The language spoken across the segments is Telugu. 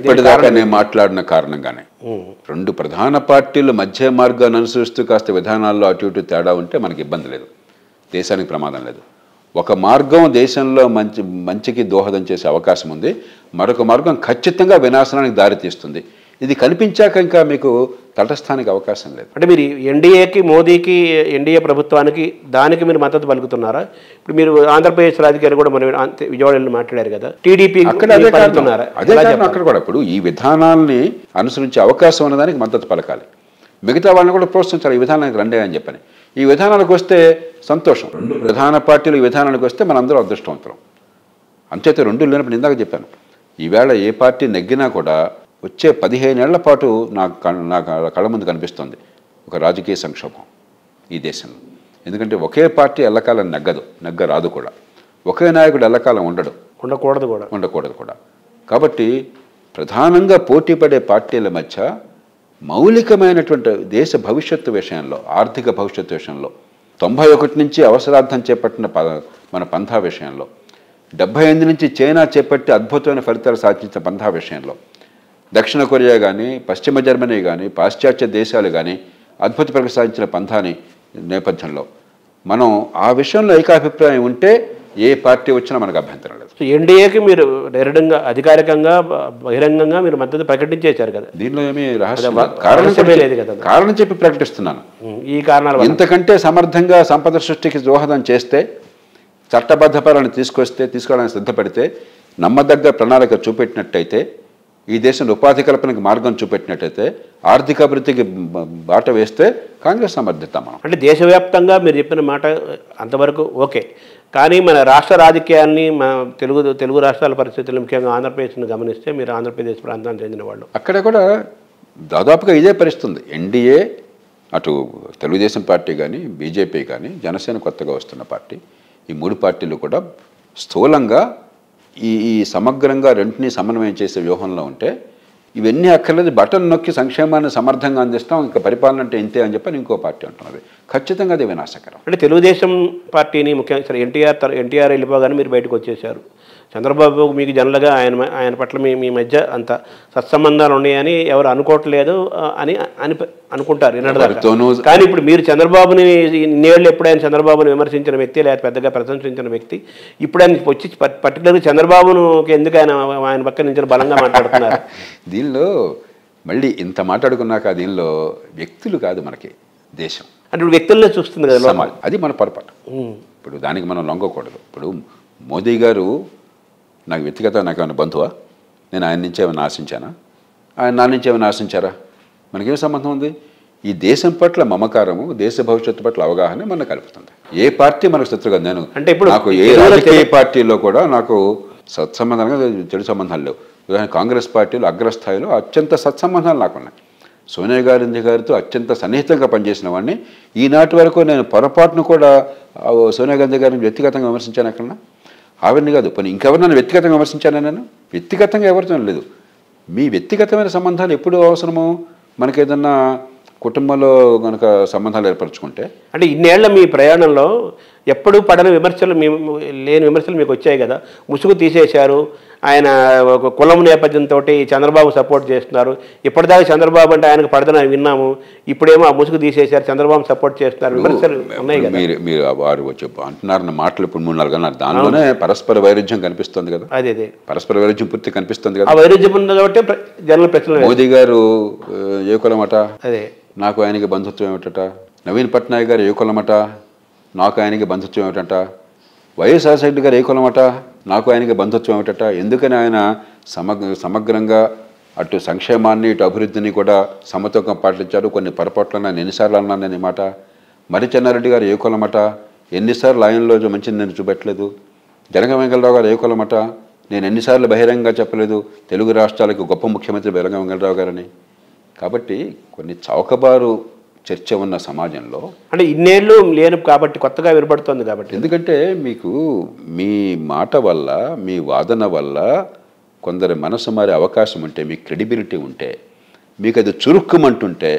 ఇప్పటిదాకా నేను మాట్లాడిన కారణంగానే రెండు ప్రధాన పార్టీలు మధ్య మార్గాన్ని అనుసరిస్తూ కాస్త విధానాల్లో అటు ఇటు తేడా ఉంటే మనకి ఇబ్బంది లేదు దేశానికి ప్రమాదం లేదు ఒక మార్గం దేశంలో మంచి మంచికి దోహదం చేసే అవకాశం ఉంది మరొక మార్గం ఖచ్చితంగా వినాశనానికి దారితీస్తుంది ఇది కనిపించాక ఇంకా మీకు తటస్థానికి అవకాశం లేదు అంటే మీరు ఎన్డీఏకి మోదీకి ఎన్డీఏ ప్రభుత్వానికి దానికి మీరు మద్దతు పలుకుతున్నారా ఇప్పుడు మీరు ఆంధ్రప్రదేశ్ రాజకీయాలు కూడా మనం అంతే విజయవాడ వెళ్ళి మాట్లాడారు కదా టీడీపీ అక్కడ అదే కారణం పలుకుతున్నారా అదే ఎలా కారణం చెప్పాలి? అక్కడ కూడా ఇప్పుడు ఈ విధానాల్ని అనుసరించే అవకాశం ఉన్నదానికి మద్దతు పలకాలి మిగతా వాళ్ళని కూడా ప్రోత్సహించాలి ఈ విధానానికి రండి అని చెప్పని ఈ విధానాలకు వస్తే సంతోషం రెండు ప్రధాన పార్టీలు ఈ విధానానికి వస్తే మనందరం అదృష్టవంతులం అంచేత రెండు లేనప్పుడు ఇందాక చెప్పాను ఈవేళ ఏ పార్టీ నెగ్గినా కూడా వచ్చే పదిహేనేళ్ల పాటు నాకు కన్- నాకు కళ్ళ ముందు కనిపిస్తుంది ఒక రాజకీయ సంక్షోభం ఈ దేశంలో ఎందుకంటే ఒకే పార్టీ ఎల్లకాలం నెగ్గదు నెగ్గ రాదు కూడా ఒకే నాయకుడు ఎల్లకాలం ఉండడు ఉండకూడదు కూడా ఉండకూడదు కూడా కాబట్టి ప్రధానంగా పోటీ పడే పార్టీల మధ్య మౌలికమైనటువంటి దేశ భవిష్యత్తు విషయంలో ఆర్థిక భవిష్యత్తు విషయంలో తొంభై ఒకటి నుంచి అవసరార్థం చేపట్టిన ప మన పంథా విషయంలో డెబ్బై ఎనిమిది నుంచి చైనా చేపట్టి అద్భుతమైన ఫలితాలు సాధించిన పంథా విషయంలో దక్షిణ కొరియా కానీ పశ్చిమ జర్మనీ కానీ పాశ్చాత్య దేశాలు కానీ అద్భుత ప్రగతి సాధించిన పంథాని నేపథ్యంలో మనం ఆ విషయంలో ఏకాభిప్రాయం ఉంటే ఏ పార్టీ వచ్చినా మనకు అభ్యంతరం లేదు సో ఎన్డీఏకి మీరు డైరెక్ట్గా అధికారికంగా బ- బహిరంగంగా మీరు మద్దతు ప్రకటించేశారు కదా దీనిలో ఏమీ రహస్యం అదే, లేదు. కారణం రహస్యమే చెప్పి- లేదు కదా. కారణం చెప్పి ప్రకటిస్తున్నాను ఉం, ఈ కారణాల వల్ల ఇంతకంటే సమర్థంగా సంపద సృష్టికి దోహదం చేస్తే చట్టబద్ధ పరాలను తీసుకొస్తే తీసుకోవడానికి సిద్ధపడితే నమ్మదగ్గ ప్రణాళిక చూపెట్టినట్టయితే ఈ దేశంలో ఉపాధి కల్పనకి మార్గం చూపెట్టినట్టయితే ఆర్థిక అభివృద్ధికి బ- బాట వేస్తే కాంగ్రెస్ సమర్థిస్తాం మనం అంటే దేశవ్యాప్తంగా మీరు చెప్పిన మాట అంతవరకు ఓకే కానీ మన రాష్ట్ర రాజకీయాల్ని మన తెలుగు తెలుగు రాష్ట్రాల పరిస్థితులు ముఖ్యంగా ఆంధ్రప్రదేశ్ను గమనిస్తే మీరు ఆంధ్రప్రదేశ్ ప్రాంతానికి చెందిన వాళ్ళు అక్కడ కూడా దాదాపుగా ఇదే పరిస్థితుంది ఎన్డీఏ అటు తెలుగుదేశం పార్టీ కానీ బీజేపీ కానీ జనసేన కొత్తగా వస్తున్న పార్టీ ఈ మూడు పార్టీలు కూడా స్థూలంగా ఈ ఈ సమగ్రంగా రెంటిని సమన్వయం చేసే వ్యూహంలో ఉంటే ఇవన్నీ అక్కర్లేదు బటన్ నొక్కి సంక్షేమాన్ని సమర్థంగా అందిస్తాం ఇంకా పరిపాలన అంటే ఇంతే అని చెప్పని ఇంకో పార్టీ అంటున్నది ఖచ్చితంగా అది వినాశకరం అంటే తెలుగుదేశం పార్టీని ముఖ్యంగా సరే ఎన్టీఆర్ తర- ఎన్టీఆర్ వెళ్ళిపోగానే మీరు బయటకు వచ్చేసారు చంద్రబాబు మీకు జనరల్గా ఆయన ఆయన పట్ల మీ మీ మధ్య అంత సత్సంబంధాలు ఉన్నాయని ఎవరు అనుకోవట్లేదు ఆ, అని అని అనుకుంటారు ఈనాటిదాకా. ఎవరితోనూ- కానీ ఇప్పుడు మీరు చంద్రబాబుని ఇన్నేళ్ళు ఎప్పుడు ఆయన చంద్రబాబుని విమర్శించిన వ్యక్తి లేదా పెద్దగా ప్రశంసించిన వ్యక్తి ఇప్పుడు ఆయన వచ్చి ప- పర్టికులర్గా చంద్రబాబును ఎందుకు ఆయన ఆయన పక్క నుంచి బలంగా మాట్లాడుతున్నారు దీనిలో మళ్ళీ ఇంత మాట్లాడుకున్నాక దీనిలో వ్యక్తులు కాదు మనకి దేశం అంటే ఇప్పుడు వ్యక్తుల్లో చూస్తుంది కదా లోపల. సమాజం అది మన పొరపాటు ఉమ్. ఇప్పుడు దానికి మనం లొంగకూడదు ఇప్పుడు మోదీ గారు నాకు వ్యక్తిగత నాకు ఏమైనా బంధువా నేను ఆయన నుంచి ఏమైనా ఆశించానా ఆయన నా నుంచి ఏమైనా ఆశించారా మనకేం సంబంధం ఉంది ఈ దేశం పట్ల మమకారము దేశ భవిష్యత్తు పట్ల అవగాహన మన కలుపుతుంది ఏ పార్టీ మనకు శత్రుగా నేను అంటే ఇప్పుడు నాకు ఏ తెలుగులో రాజకీయ పార్టీలో కూడా నాకు సత్సంబంధాలుగా చెడు సంబంధాలు లేవు ఉదాహరణ కాంగ్రెస్ పార్టీలో అగ్రస్థాయిలో అత్యంత సత్సంబంధాలు నాకున్నాయి సోనియా గాంధీ గారితో అత్యంత సన్నిహితంగా పనిచేసిన వాడిని ఈనాటి వరకు నేను పొరపాటును కూడా ఆ సోనియా గాంధీ గారిని వ్యక్తిగతంగా విమర్శించాను ఎక్కడన్నా ఆవిడని కాదు పోనీ ఇంకెవరినైనా వ్యక్తిగతంగా విమర్శించానా నేను వ్యక్తిగతంగా ఎవరితో లేదు మీ వ్యక్తిగతమైన సంబంధాలు ఎప్పుడు అవసరమో మనకేదన్నా కుటుంబంలో కనుక సంబంధాలు ఏర్పరచుకుంటే అంటే ఇన్నేళ్ల మీ ప్రయాణంలో ఎప్పుడు పడని విమర్శలు మీ లేని విమర్శలు మీకు వచ్చాయి కదా ముసుగు తీసేశారు ఆయన ఒక కులం నేపథ్యంతో చంద్రబాబు సపోర్ట్ చేస్తున్నారు ఇప్పటిదాకా చంద్రబాబు అంటే ఆయనకు పడదని విన్నాము ఇప్పుడేమో ఆ ముసుగు తీసేశారు చంద్రబాబు సపోర్ట్ చేస్తున్నారు విమర్శలు ఉన్నాయి కదా మీరు మీరు వారు వచ్చి అంటున్నారన్న మాటలు ఇప్పుడు మూడు నాలుగు అన్నారు దానిలోనే పరస్పర వైరుధ్యం కనిపిస్తుంది కదా అదే అదే పరస్పర వైరుధ్యం పూర్తి కనిపిస్తుంది ఆ కదా వైరుధ్యం ఉంది కాబట్టి ప్ర- జనరల్ ప్రశ్నలు మోదీ గారు ఆ, ఏ కులమట అదే నాకు ఆయనకి బంధుత్వం ఏమిటట నవీన్ పట్నాయక్ గారు ఏ కులమట నాకు ఆయనకి బంధుత్వం ఏమిటట వైఎస్ రాజశేఖర్ గారు ఏ కులమట నాకు ఆయనకి బంధుత్వం ఏమిటట ఎందుకని ఆయన సమగ్ర సమగ్రంగా అటు సంక్షేమాన్ని ఇటు అభివృద్ధిని కూడా సమతూకం పాటించారు కొన్ని పొరపాట్లను ఆయన ఎన్నిసార్లు అన్నాను నేను ఈ మాట మరి చెన్నారెడ్డి గారు ఏ కులమట ఎన్నిసార్లు ఆయనలో మంచిది నేను చూపెట్టలేదు జనగ వెంకటరావు గారు ఏ కులమట నేను ఎన్నిసార్లు బహిరంగంగా చెప్పలేదు తెలుగు రాష్ట్రాలకు గొప్ప ముఖ్యమంత్రి జనగ వెంకటరావు గారని కాబట్టి కొన్ని చౌకబారు చర్చ ఉన్న సమాజంలో అంటే ఇన్నేళ్ళు లేను కాబట్టి కొత్తగా వినపడుతుంది కాబట్టి ఎందుకంటే మీకు మీ మాట వల్ల మీ వాదన వల్ల కొందరి మనసు మారే అవకాశం ఉంటే మీ క్రెడిబిలిటీ ఉంటే మీకు అది చురుక్కుమంటుంటే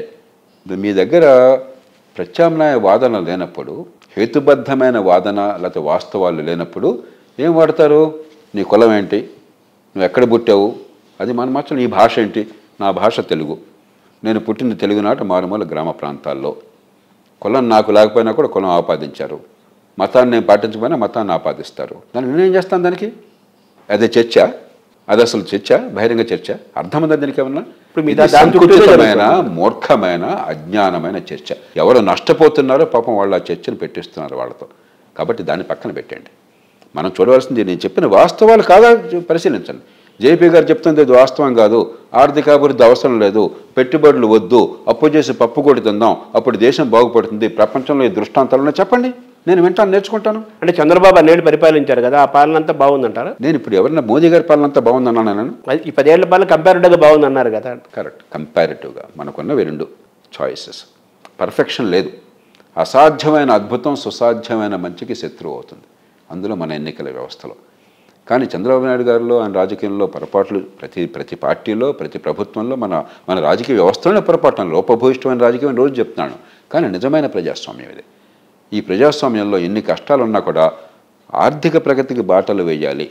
మీ దగ్గర ప్రత్యామ్నాయ వాదన లేనప్పుడు హేతుబద్ధమైన వాదన లేకపోతే వాస్తవాలు లేనప్పుడు ఏం వాడతారు నీ కులం ఏంటి నువ్వు ఎక్కడ పుట్టావు అది మనం మార్చాలి నీ భాష ఏంటి నా భాష తెలుగు నేను పుట్టిన తెలుగునాట మారుమూల గ్రామ ప్రాంతాల్లో కులం నాకు లేకపోయినా కూడా కులం ఆపాదించారు మతాన్ని నేను పాటించకపోయినా మతాన్ని ఆపాదిస్తారు దాన్ని నేనేం చేస్తాను దానికి అదే చర్చ అది అసలు చర్చ బహిరంగ చర్చ అర్థమైందా దీనికి ఏమన్నా ఇప్పుడు మిగతా ఇది దాని చుట్టూనే సంకుచితమైన మూర్ఖమైన అజ్ఞానమైన చర్చ ఎవరు నష్టపోతున్నారో పాపం వాళ్ళు ఆ చర్చను పెట్టిస్తున్నారు వాళ్ళతో కాబట్టి దాన్ని పక్కన పెట్టండి మనం చూడవలసింది నేను చెప్పిన వాస్తవాలు కాదా పరిశీలించండి జేపీ గారు చెప్తుంది ఇది వాస్తవం కాదు ఆర్థిక అభివృద్ధి అవసరం లేదు పెట్టుబడులు వద్దు అప్పు చేసి పప్పు కొడి తిందాం అప్పుడు దేశం బాగుపడుతుంది ప్రపంచంలో ఈ దృష్టాంతాలను చెప్పండి నేను వింటాను నేర్చుకుంటాను అంటే చంద్రబాబు అన్నేళ్ళు పరిపాలించారు కదా ఆ పాలన అంతా బాగుందంటారా నేను ఇప్పుడు ఎవరైనా మోదీ గారి పాలన అంతా బాగుందన్నాను నేను అది ఈ పదేళ్ల పాలన కంపారిటివ్గా బాగుందన్నారు కదా కరెక్ట్ కంపారిటివ్గా మనకున్నవి రెండు చాయిసెస్ పర్ఫెక్షన్ లేదు అసాధ్యమైన అద్భుతం సుసాధ్యమైన మంచికి శత్రువు అవుతుంది అందులో మన ఎన్నికల వ్యవస్థలో కానీ చంద్రబాబు నాయుడు గారిలో ఆయన రాజకీయంలో పొరపాట్లు ప్రతి ప్రతి పార్టీలో ప్రతి ప్రభుత్వంలో మన మన రాజకీయ వ్యవస్థలోనే పొరపాటు లోపభూయిష్టమైన రాజకీయం రోజు చెప్తున్నాను కానీ నిజమైన ప్రజాస్వామ్యం ఇది ఈ ప్రజాస్వామ్యంలో ఎన్ని కష్టాలు ఉన్నా కూడా ఆర్థిక ప్రగతికి బాటలు వేయాలి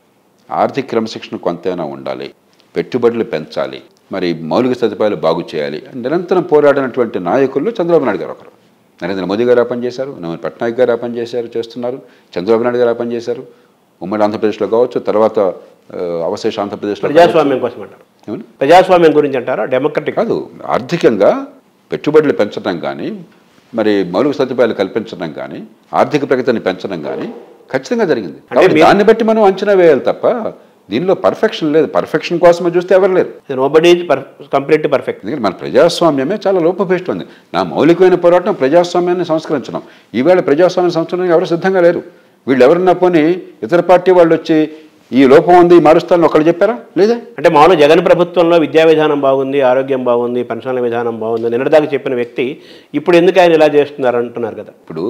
ఆర్థిక క్రమశిక్షణ కొంతైనా ఉండాలి పెట్టుబడులు పెంచాలి మరి మౌలిక సదుపాయాలు బాగు చేయాలి అని నిరంతరం పోరాడినటువంటి నాయకుల్లో చంద్రబాబు నాయుడు గారు ఒకరు నరేంద్ర మోదీ గారు ఆ పని చేశారు నవీన్ పట్నాయక్ గారు ఆ పని చేశారు చేస్తున్నారు చంద్రబాబు నాయుడు గారు ఆ పని చేశారు ఉమ్మడి ఆంధ్రప్రదేశ్లో కావచ్చు తర్వాత ఆ, అవశేష ఆంధ్రప్రదేశ్లో కావచ్చు. ప్రజాస్వామ్యం కోసం అంటారు ఏమని? ప్రజాస్వామ్యం గురించి అంటారా డెమోక్రటిక్ కాదు ఆర్థికంగా పెట్టుబడులు పెంచడం కానీ మరి మౌలిక సదుపాయాలు కల్పించడం కానీ ఆర్థిక ప్రగతిని పెంచడం కానీ ఖచ్చితంగా జరిగింది కాబట్టి మీరు- దాన్ని బట్టి మనం అంచనా వేయాలి తప్ప దీనిలో పర్ఫెక్షన్ లేదు పర్ఫెక్షన్ కోసమే చూస్తే ఎవరు లేరు నోబడీ కంప్లీట్ పర్ఫెక్ట్ ఎందుకంటే మన ప్రజాస్వామ్యమే చాలా లోపభీష్టం నా మౌలికమైన పోరాటం ప్రజాస్వామ్యాన్ని సంస్కరించడం ఈవేళ ప్రజాస్వామ్య సంస్కరణ ఎవరు సిద్ధంగా లేరు వీళ్ళు ఎవరన్నా పోని ఇతర పార్టీ వాళ్ళు వచ్చి ఈ లోపం ఉంది ఈ మారుస్తారని ఒకళ్ళు చెప్పారా లేదా అంటే మామూలు జగన్ ప్రభుత్వంలో విద్యా విధానం బాగుంది ఆరోగ్యం బాగుంది పెన్షన్ల విధానం బాగుంది నిన్నటిదాకా చెప్పిన వ్యక్తి ఇప్పుడు ఎందుకు ఆయన ఇలా చేస్తున్నారు అంటున్నారు కదా ఇప్పుడు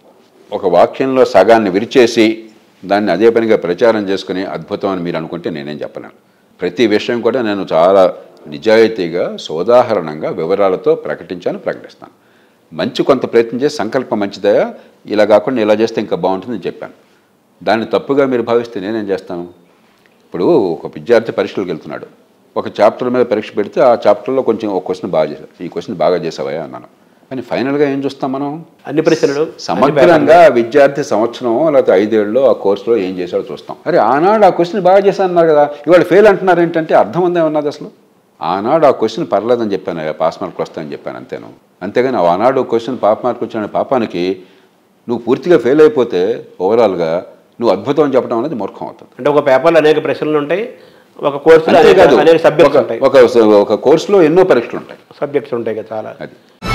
ఒక వాక్యంలో సగాన్ని విరిచేసి దాన్ని అదే పనిగా ప్రచారం చేసుకుని అద్భుతం అని మీరు అనుకుంటే నేనేం చెప్పలేను ప్రతి విషయం కూడా నేను చాలా నిజాయితీగా సోదాహరణంగా వివరాలతో ప్రకటించాను ప్రకటిస్తాను మంచి కొంత ప్రయత్నం చేసి సంకల్పం మంచిదయా ఇలా కాకుండా ఇలా చేస్తే ఇంకా బాగుంటుందని చెప్పాను దాన్ని తప్పుగా మీరు భావిస్తే నేనేం చేస్తాను ఇప్పుడు ఒక విద్యార్థి పరీక్షలకు వెళ్తున్నాడు ఒక చాప్టర్ మీద పరీక్ష పెడితే ఆ చాప్టర్లో కొంచెం ఒక క్వశ్చన్ బాగా చేశావు ఈ క్వశ్చన్ బాగా చేసావా అన్నాను కానీ ఫైనల్గా ఏం చూస్తాం మనం అన్ని ప్రశ్నలు సమగ్రంగా విద్యార్థి సంవత్సరం లేకపోతే ఐదేళ్ళు ఆ కోర్సులో ఏం చేశాడో చూస్తాం అరే ఆనాడు ఆ క్వశ్చన్ బాగా చేశానన్నారు కదా ఇవాళ ఫెయిల్ అంటున్నారు ఏంటంటే అర్థం ఉందే ఉన్నది అసలు ఆనాడు ఆ క్వశ్చన్ పర్లేదని చెప్పాను పాస్ మార్కులు వస్తాయని చెప్పాను అంతేను అంతేగాని ఆనాడు క్వశ్చన్ పాప మార్కులు వచ్చిన పాపానికి నువ్వు పూర్తిగా ఫెయిల్ అయిపోతే ఓవరాల్గా నువ్వు అద్భుతం అని చెప్పడం అనేది మూర్ఖం అవుతుంది అంటే ఒక పేపర్లో అనేక ప్రశ్నలు ఉంటాయి ఒక కోర్సులో అనేక అంతేకాదు అనేక సబ్జెక్ట్స్ ఒక- ఉంటాయి ఒక ఒక కోర్సులో ఎన్నో పరీక్షలు ఉంటాయి సబ్జెక్ట్స్ ఉంటాయి కదా చాలా అది